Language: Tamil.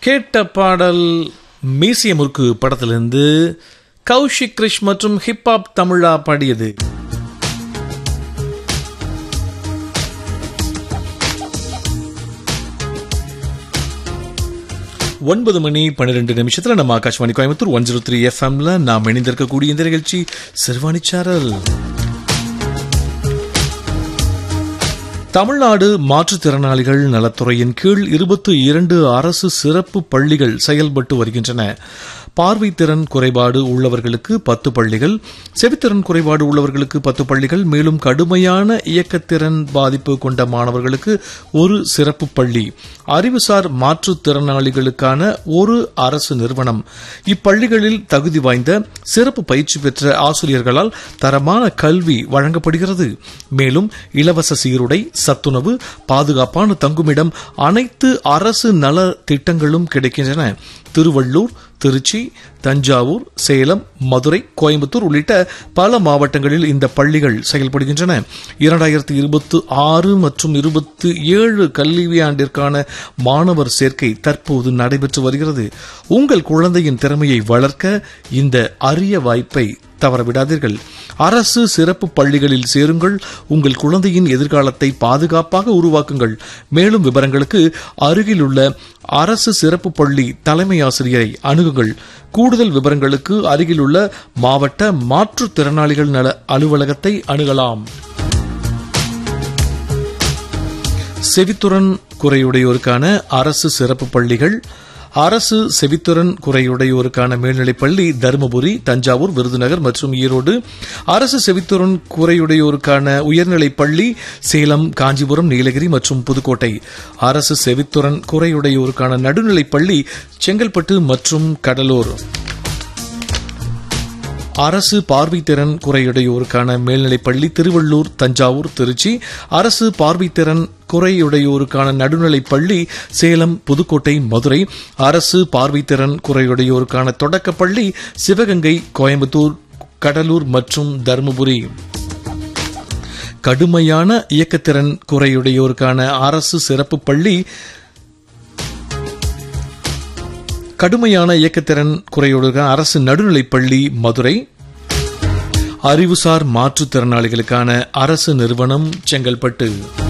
கேட்ட பாடல் மீசிய முறுக்கு படத்திலிருந்து கௌஷிக் கிரிஷ் மற்றும் ஹிப்ஹாப் தமிழா பாடியது ஒன்பது மணி பன்னிரெண்டு நிமிஷத்துல நம்ம Akashvani Coimbatore one zero three எஃப்எம்ல நாம் இணைந்திருக்கக்கூடிய இந்த நிகழ்ச்சி சிறுவாணி சாரல் தமிழ்நாடு மாற்றுத்திறனாளிகள் நலத்துறையின் கீழ் இருபத்தி இரண்டு அரசு சிறப்பு பள்ளிகள் செயல்பட்டு வருகின்றன பார்வைத்திறன் குறைபாடு உள்ளவர்களுக்கு பத்து பள்ளிகள் செவித்திறன் குறைபாடு உள்ளவர்களுக்கு பத்து பள்ளிகள் மேலும் கடுமையான இயக்கத்திறன் பாதிப்பு கொண்ட மாணவர்களுக்கு ஒரு சிறப்பு பள்ளி அறிவுசார் மாற்றுத்திறனாளிகளுக்கான ஒரு அரசு நிறுவனம் இப்பள்ளிகளில் தகுதி வாய்ந்த சிறப்பு பயிற்சி பெற்ற ஆசிரியர்களால் தரமான கல்வி வழங்கப்படுகிறது மேலும் இலவச சீருடை சத்துணவு பாதுகாப்பான தங்குமிடம் அனைத்து அரசு நல திட்டங்களும் கிடைக்கின்றன திருவள்ளூர் திருச்சி தஞ்சாவூர் சேலம் மதுரை கோயம்புத்தூர் உள்ளிட்ட பல மாவட்டங்களில் இந்த பள்ளிகள் செயல்படுகின்றன இரண்டாயிரத்தி இருபத்தி ஆறு மற்றும் இருபத்தி ஏழு கல்வியாண்டிற்கான மாணவர் சேர்க்கை தற்போது நடைபெற்று வருகிறது உங்கள் குழந்தையின் திறமையை வளர்க்க இந்த அரிய வாய்ப்பை தவறவிடாதீர்கள் அரசு சிறப்பு பள்ளிகளில் சேருங்கள் உங்கள் குழந்தையின் எதிர்காலத்தை பாதுகாப்பாக உருவாக்குங்கள் மேலும் விவரங்களுக்கு அருகிலுள்ள அரசு சிறப்பு பள்ளி தலைமை ஆசிரியரை அணுகுங்கள் கூடுதல் விவரங்களுக்கு அருகிலுள்ள மாவட்ட மாற்றுத்திறனாளிகள் நல அலுவலகத்தை அணுகலாம் செவித்துறன் குறையுடையோருக்கான அரசு சிறப்பு பள்ளிகள் அரசு செவித்துறன் குறையுடையோருக்கான மேல்நிலைப் பள்ளி தருமபுரி தஞ்சாவூர் விருதுநகர் மற்றும் ஈரோடு அரசு செவித்துறன் குறையுடையோருக்கான உயர்நிலைப் பள்ளி சேலம் காஞ்சிபுரம் நீலகிரி மற்றும் புதுக்கோட்டை அரசு செவித்துறன் குறையுடையோருக்கான நடுநிலைப் பள்ளி செங்கல்பட்டு மற்றும் கடலூர் அரசு பார்வைத்திறன் குறையுடையோருக்கான மேல்நிலைப் பள்ளி திருவள்ளூர் தஞ்சாவூர் திருச்சி அரசு பார்வைத்திறன் குறையுடையோருக்கான நடுநிலைப் பள்ளி சேலம் புதுக்கோட்டை மதுரை அரசு பார்வைத்திறன் குறையுடையோருக்கான தொடக்கப் பள்ளி சிவகங்கை கோயம்புத்தூர் கடலூர் மற்றும் தருமபுரி கடுமையான இயக்கத்திறன் குறையுடையோருக்கான அரசு சிறப்பு பள்ளி கடுமையான இயக்கத்திறன் குறையோடுக்கான அரசு நடுநிலைப் பள்ளி மதுரை அறிவுசார் மாற்றுத்திறனாளிகளுக்கான அரசு நிறுவனம் செங்கல்பட்டு